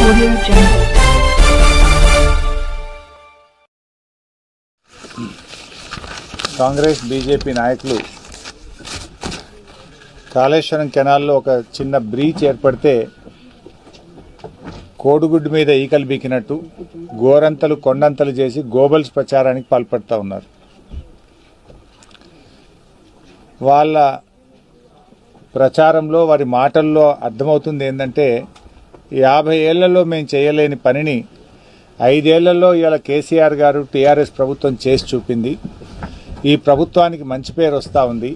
Audio Jungle. Congress BJP నాయకులు కాళేశ్వరం కెనాల్లో ఒక చిన్న బ్రీచ్ ఏర్పడితే కోడిగుడ్డు మీద ఈకలు బీకినట్టు గోరంతలు కొండంతలు చేసి గోబల్స్ ప్రచారానికి పాల్పడుతూ ఉన్నారు వాళ్ళ ప్రచారంలో వారి మాటల్లో అర్థమవుతుంది ఏంటంటే యాభై ఏళ్లలో మేము చేయలేని పనిని ఐదేళ్లలో ఇవాళ కేసీఆర్ గారు టీఆర్ఎస్ ప్రభుత్వం చేసి చూపింది ఈ ప్రభుత్వానికి మంచి పేరు వస్తూ ఉంది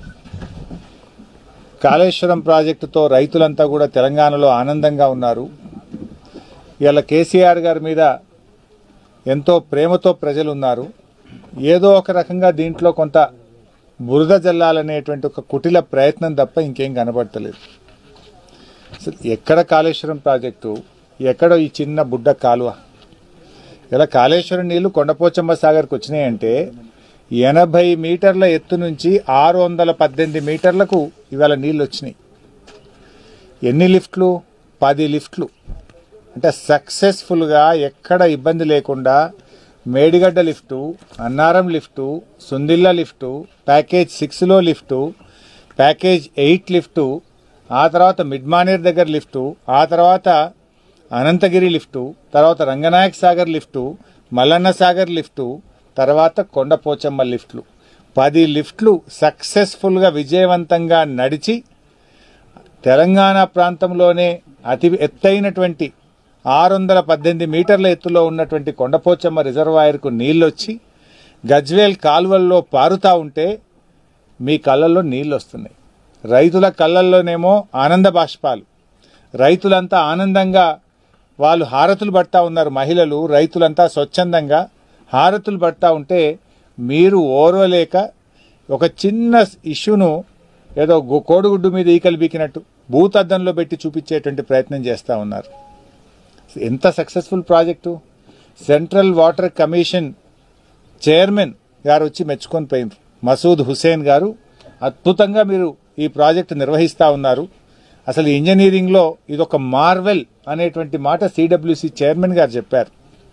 కాళేశ్వరం ప్రాజెక్టుతో రైతులంతా కూడా తెలంగాణలో ఆనందంగా ఉన్నారు ఇవాళ కేసీఆర్ గారి మీద ఎంతో ప్రేమతో ప్రజలు ఉన్నారు ఏదో ఒక రకంగా దీంట్లో కొంత బురద జల్లాలనేటువంటి ఒక కుటిల ప్రయత్నం తప్ప ఇంకేం కనబడతలేదు అసలు ఎక్కడ కాళేశ్వరం ప్రాజెక్టు ఎక్కడో ఈ చిన్న బుడ్డ కాలువ ఇలా కాళేశ్వరం నీళ్లు కొండపోచమ్మ సాగర్కి వచ్చినాయంటే ఎనభై మీటర్ల ఎత్తు నుంచి ఆరు వందల పద్దెనిమిది మీటర్లకు ఇవాళ నీళ్ళు వచ్చినాయి ఎన్ని లిఫ్ట్లు పది లిఫ్ట్లు అంటే సక్సెస్ఫుల్గా ఎక్కడ ఇబ్బంది లేకుండా Medigadda lift Annaram lift Sundilla lift package సిక్స్లో లిఫ్టు ప్యాకేజ్ ఎయిట్ లిఫ్టు ఆ తర్వాత మిడ్మానేర్ దగ్గర లిఫ్టు ఆ తర్వాత అనంతగిరి లిఫ్టు తర్వాత రంగనాయక్ సాగర్ లిఫ్టు మల్లన్న సాగర్ లిఫ్టు తర్వాత కొండపోచమ్మ లిఫ్ట్లు పది లిఫ్ట్లు సక్సెస్ఫుల్గా విజయవంతంగా నడిచి తెలంగాణ ప్రాంతంలోనే అతి ఎత్తైనటువంటి ఆరు వందల పద్దెనిమిది మీటర్ల ఎత్తులో ఉన్నటువంటి కొండపోచమ్మ రిజర్వాయర్కు నీళ్ళొచ్చి గజ్వేల్ కాలువల్లో పారుతా ఉంటే మీ కళ్ళల్లో నీళ్ళు వస్తున్నాయి రైతుల కళ్ళల్లోనేమో ఆనంద బాష్పాలు రైతులంతా ఆనందంగా వాళ్ళు హారతులు పడతా ఉన్నారు మహిళలు రైతులంతా స్వచ్ఛందంగా హారతులు పడతా ఉంటే మీరు ఓర్వలేక ఒక చిన్న ఇష్యూను ఏదో గు- కోడిగుడ్డు మీద ఈకలు బీకినట్టు భూతద్దంలో పెట్టి చూపించేటువంటి ప్రయత్నం చేస్తూ ఉన్నారు ఎంత successful project central water commission chairman గారు వచ్చి మెచ్చుకొని పోయినారు మసూద్ హుసేన్ గారు అద్భుతంగా మీరు ఈ ప్రాజెక్టు నిర్వహిస్తూ ఉన్నారు అసలు ఇంజనీరింగ్లో ఇదొక మార్వెల్ అనేటువంటి మాట సిడబ్ల్యూసి చైర్మన్ గారు చెప్పారు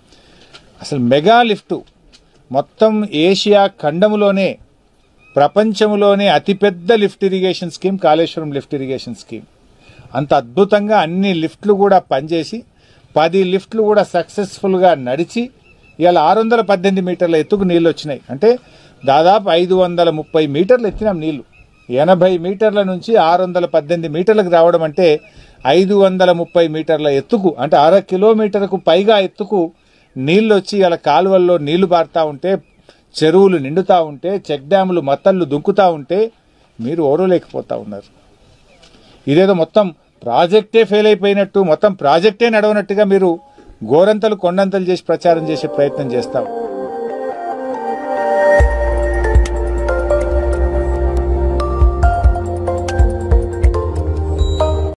అసలు మెగా లిఫ్టు మొత్తం ఏషియా ఖండములోనే ప్రపంచంలోనే అతిపెద్ద lift irrigation scheme Kaleshwaram lift irrigation scheme అంత అద్భుతంగా అన్ని లిఫ్ట్లు కూడా పనిచేసి పది లిఫ్ట్లు కూడా సక్సెస్ఫుల్గా నడిచి ఇవాళ ఆరు వందల పద్దెనిమిది మీటర్ల ఎత్తుకు నీళ్ళు వచ్చినాయి అంటే దాదాపు ఐదు వందల ముప్పై మీటర్లు ఎత్తినాం నీళ్లు ఎనభై మీటర్ల నుంచి ఆరు వందల పద్దెనిమిది మీటర్లకు రావడం అంటే ఐదు వందల ముప్పై మీటర్ల ఎత్తుకు అంటే అర కిలోమీటర్కు పైగా ఎత్తుకు నీళ్ళు వచ్చి ఇలా కాలువల్లో నీళ్లు పారుతా ఉంటే చెరువులు నిండుతా ఉంటే చెక్ డ్యాములు మత్తళ్ళు దుంకుతా ఉంటే మీరు ఓరలేకపోతా ఉన్నారు ఇదేదో మొత్తం ప్రాజెక్టే ఫెయిల్ అయిపోయినట్టు మొత్తం ప్రాజెక్టే నడవనట్టుగా మీరు గోరంతలు కొండంతలు చేసి ప్రచారం చేసే ప్రయత్నం చేస్తాం